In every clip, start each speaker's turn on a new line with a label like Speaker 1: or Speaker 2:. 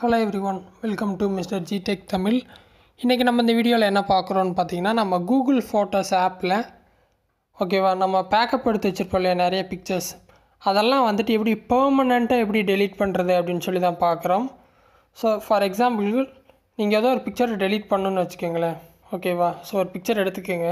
Speaker 1: hello everyone welcome to mister G tech Tamil இன்றைக்கி நம்ம இந்த வீடியோவில் என்ன பார்க்குறோன்னு பார்த்தீங்கன்னா நம்ம கூகுள் ஃபோட்டோஸ் ஆப்பில் ஓகேவா நம்ம பேக்கப் எடுத்து வச்சுருப்போம் இல்லையா நிறைய பிக்சர்ஸ் அதெல்லாம் வந்துட்டு எப்படி பெர்மனண்ட்டாக எப்படி டெலீட் பண்ணுறது அப்படின்னு சொல்லி தான் பார்க்குறோம் ஸோ ஃபார் எக்ஸாம்பிள் நீங்கள் ஏதோ ஒரு பிக்சரை டெலீட் பண்ணணுன்னு வச்சுக்கோங்களேன் ஓகேவா ஸோ ஒரு பிக்சர் எடுத்துக்கோங்க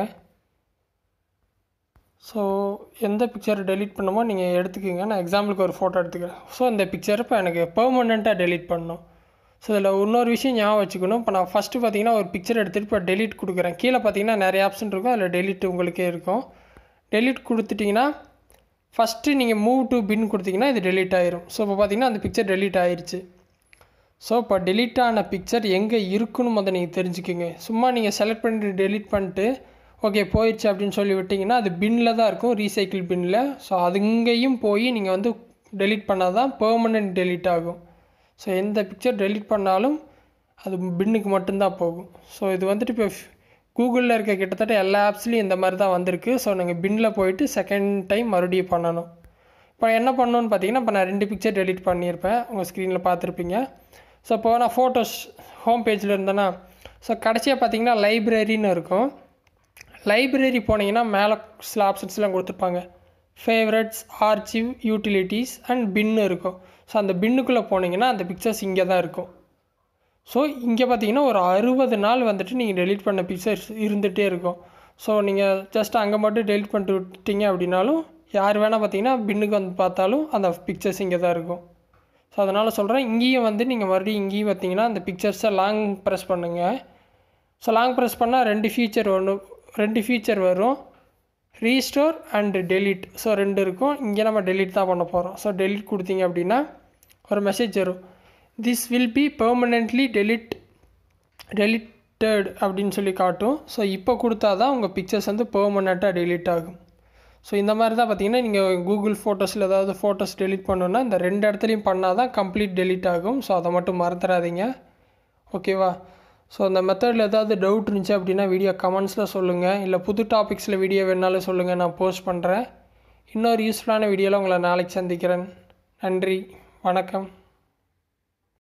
Speaker 1: ஸோ எந்த பிக்சர் டெலீட் பண்ணுமோ நீங்கள் எடுத்துக்கோங்க நான் எக்ஸாம்பிளுக்கு ஒரு ஃபோட்டோ எடுத்துக்கிறேன் ஸோ இந்த பிக்சர் இப்போ எனக்கு பெர்மனெண்ட்டாக டெலீட் பண்ணணும் ஸோ இதில் இன்னொரு விஷயம் ஞாபகம் வச்சுக்கணும் இப்போ நான் ஃபஸ்ட்டு பார்த்தீங்கன்னா ஒரு பிக்சர் எடுத்துகிட்டு இப்போ டெலீட் கொடுக்குறேன் கீழே பார்த்தீங்கன்னா நிறைய ஆப்ஷன் இருக்கும் அதில் டெலீட் உங்களுக்கே இருக்கும் டெலீட் கொடுத்துட்டிங்கன்னா ஃபஸ்ட்டு நீங்கள் மூவ் டு பின் கொடுத்தீங்கன்னா இது டெலீட் ஆயிரும் ஸோ இப்போ பார்த்தீங்கன்னா அந்த பிக்சர் டெலீட் ஆயிருச்சு ஸோ இப்போ டெலீட் ஆன பிக்சர் எங்கே இருக்குன்னு முதல்ல நீங்கள் தெரிஞ்சுக்கோங்க சும்மா நீங்கள் செலக்ட் பண்ணிட்டு டெலீட் பண்ணிட்டு ஓகே போயிடுச்சு அப்படின்னு சொல்லி விட்டிங்கன்னா அது பின்னில் தான் இருக்கும் ரீசைக்கிள் பின்னில் ஸோ அது இங்கேயும் போய் நீங்கள் வந்து டெலீட் பண்ணால் தான் பெர்மனெண்ட் டெலீட் ஆகும் ஸோ எந்த பிக்சர் டெலீட் பண்ணாலும் அது பின்னுக்கு மட்டும்தான் போகும் ஸோ இது வந்துட்டு இப்போ கூகுளில் இருக்க கிட்டத்தட்ட எல்லா ஆப்ஸ்லேயும் இந்த மாதிரி தான் வந்திருக்கு ஸோ நீங்கள் பின்னில் போயிட்டு செகண்ட் டைம் மறுபடியும் பண்ணணும் இப்போ என்ன பண்ணணும்னு பார்த்தீங்கன்னா இப்போ நான் ரெண்டு பிக்சர் டெலீட் பண்ணியிருப்பேன் உங்கள் ஸ்க்ரீனில் பார்த்துருப்பீங்க ஸோ இப்போ நான் ஃபோட்டோஸ் ஹோம் பேஜில் இருந்தேன்னா ஸோ கடைசியாக பார்த்தீங்கன்னா லைப்ரரின்னு இருக்கும் லைப்ரரி போனீங்கன்னா மேலே சில ஆப்ஷன்ஸ்லாம் கொடுத்துருப்பாங்க favourites archive utilities and bin இருக்கும் ஸோ அந்த பின்னுக்குள்ளே போனீங்கன்னா அந்த பிக்சர்ஸ் இங்கே தான் இருக்கும் ஸோ இங்கே பார்த்தீங்கன்னா ஒரு அறுபது நாள் வந்துட்டு நீங்கள் டெலீட் பண்ண பிக்சர்ஸ் இருந்துகிட்டே இருக்கும் ஸோ நீங்கள் ஜஸ்ட் அங்கே மட்டும் டெலீட் பண்ணிட்டு விட்டீங்க அப்படின்னாலும் யார் வேணால் பார்த்தீங்கன்னா பின்னுக்கு வந்து பார்த்தாலும் அந்த பிக்சர்ஸ் இங்கே தான் இருக்கும் ஸோ அதனால் சொல்கிறேன் இங்கேயும் வந்து நீங்கள் மறுபடியும் இங்கேயும் பார்த்தீங்கன்னா அந்த பிக்சர்ஸை லாங் ப்ரெஸ் பண்ணுங்கள் ஸோ லாங் ப்ரெஸ் பண்ணால் ரெண்டு ஃபீச்சர் ஒன்று ரெண்டு ஃபீச்சர் வரும் ரீஸ்டோர் அண்டு டெலீட் ஸோ ரெண்டு இருக்கும் இங்கே நம்ம டெலீட் தான் பண்ண போகிறோம் ஸோ டெலீட் கொடுத்தீங்க அப்படின்னா ஒரு மெசேஜ் வரும் this will be permanently delete deleted அப்படின்னு சொல்லி காட்டும் ஸோ இப்போ கொடுத்தா தான் உங்கள் பிக்சர்ஸ் வந்து பெர்மனெண்ட்டாக டெலீட் ஆகும் ஸோ இந்த மாதிரி தான் பார்த்தீங்கன்னா நீங்கள் கூகுள் ஃபோட்டோஸில் ஏதாவது ஃபோட்டோஸ் டெலீட் பண்ணணுன்னா இந்த ரெண்டு இடத்துலையும் பண்ணால் தான் கம்ப்ளீட் டெலீட் ஆகும் ஸோ அதை மட்டும் மறந்துடாதீங்க ஓகேவா ஸோ அந்த மெத்தடில் ஏதாவது டவுட் இருந்துச்சு அப்படின்னா வீடியோ கமெண்ட்ஸில் சொல்லுங்கள் இல்லை புது டாபிக்ஸில் வீடியோ வேணாலும் சொல்லுங்கள் நான் போஸ்ட் பண்ணுறேன் இன்னொரு யூஸ்ஃபுல்லான வீடியோவில் உங்களை நாளைக்கு சந்திக்கிறேன் நன்றி வணக்கம்